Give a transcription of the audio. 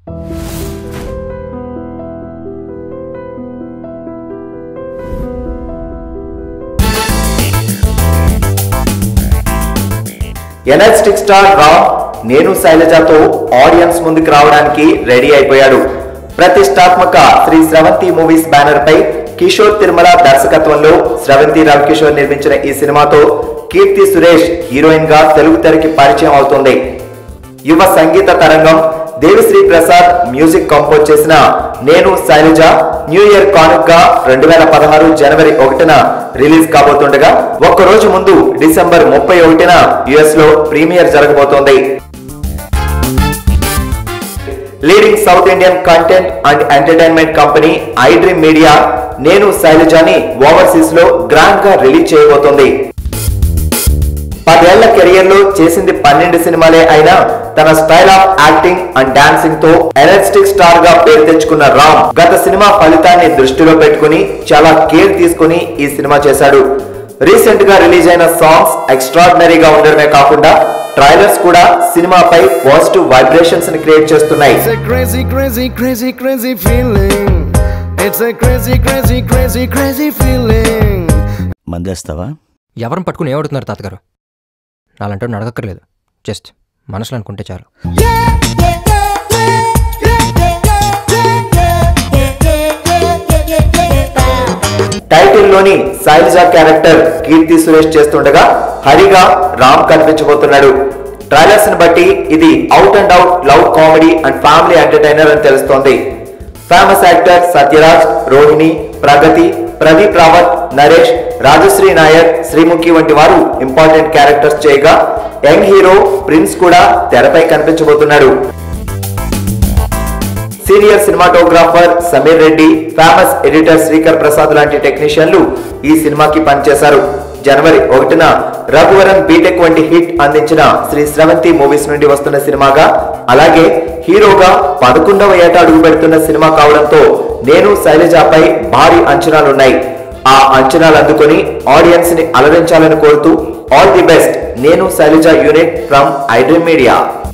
Energetic star Ram నేను శైలజతో audience ముందుకు రావడానికి రెడీ అయిపోయాడు ప్రతిష్టాత్మక శ్రీ స్రవంతి మూవీస్ బ్యానర్ పై కిషోర్ తిరుమల దర్శకత్వంలో స్రవంతి రవికిషోర్ నిర్మించిన ఈ సినిమాతో కీర్తి సురేష్ హీరోయిన్ గా తెలుగు తెరకి పరిచయం అవుతుంది యువ సంగీత తరంగం దేవిశ్రీ ప్రసాద్ మ్యూజిక్ కంపోజ్ చేసిన నేను శైలజ న్యూ ఇయర్ కానుకగా రెండు వేల పదహారు జనవరి ఒకటిన రిలీజ్ కాబోతుండగా ఒక్క రోజు ముందు డిసెంబర్ ముప్పై ఒకటిన యుఎస్ లో ప్రీమియర్ జరగబోతోంది leading south Indian content and entertainment company iDream Media Nenu శైలజాని ఓవర్సీస్ లో గ్రాండ్ గా రిలీజ్ చేయబోతోంది పదేళ్ల కెరియర్ లో చేసింది పన్నెండు సినిమాలే అయినా తన style of acting and dancing తో ఎనర్జెటిక్ స్టార్ గా పేరు తెచ్చుకున్న రామ్ గత సినిమా ఫలితాన్ని దృష్టిలో పెట్టుకుని చాలా కేర్ తీసుకుని ఈ సినిమా చేశాడు రీసెంట్ గా రిలీజ్ అయిన సాంగ్స్ ఎక్స్ట్రాడినరీగా ఉండడమే కాకుండా ట్రైలర్స్ కూడా సినిమాపై పాజిటివ్ వైబ్రేషన్స్ ని క్రియేట్ చేస్తున్నాయి It's a crazy, crazy, crazy, crazy feeling. It's a crazy, crazy, crazy, crazy feeling. మందేస్తావా ఎవరిని పట్టుకుని ఏమడుతున్నారు తాతగారు నాలంటూ నడకక్కర్లేదు జస్ట్ మనసులో అనుకుంటే చాలు టైటిల్ లోని శైలజ క్యారెక్టర్ కీర్తి సురేష్ చేస్తుండగా హరిగా రామ్ కనిపించబోతున్నాడు ట్రైలర్స్ ని బట్టి ఇది out and out love comedy and family entertainer అని తెలుస్తోంది ఫేమస్ యాక్టర్ సత్యరాజ్ రోహిణి ప్రగతి ప్రదీప్ రావత్ నరేష్ రాజశ్రీ నాయర్ శ్రీముఖి వంటి వారు ఇంపార్టెంట్ క్యారెక్టర్స్ చేయగా యంగ్ హీరో ప్రిన్స్ కూడా తెరపై కనిపించబోతున్నాడు senior cinematographer Sameer Reddy famous editor Sreekar Prasad లాంటి టెక్నీషియన్లు ఈ సినిమాకి పనిచేశారు జనవరి ఒకటిన రఘువరన్ బీటెక్ వంటి హిట్ అందించిన శ్రీ స్రవంతి మూవీస్ నుండి వస్తున్న సినిమాగా అలాగే హీరోగా పదకొండవ ఏట అడుగు పెడుతున్న సినిమా కావడంతో నేను శైలజపై భారీ అంచనాలున్నాయి ఆ అంచనాలు అందుకొని ఆడియన్స్ ని అలరించాలని కోరుతూ all the best Nenu Sailaja unit from iDream media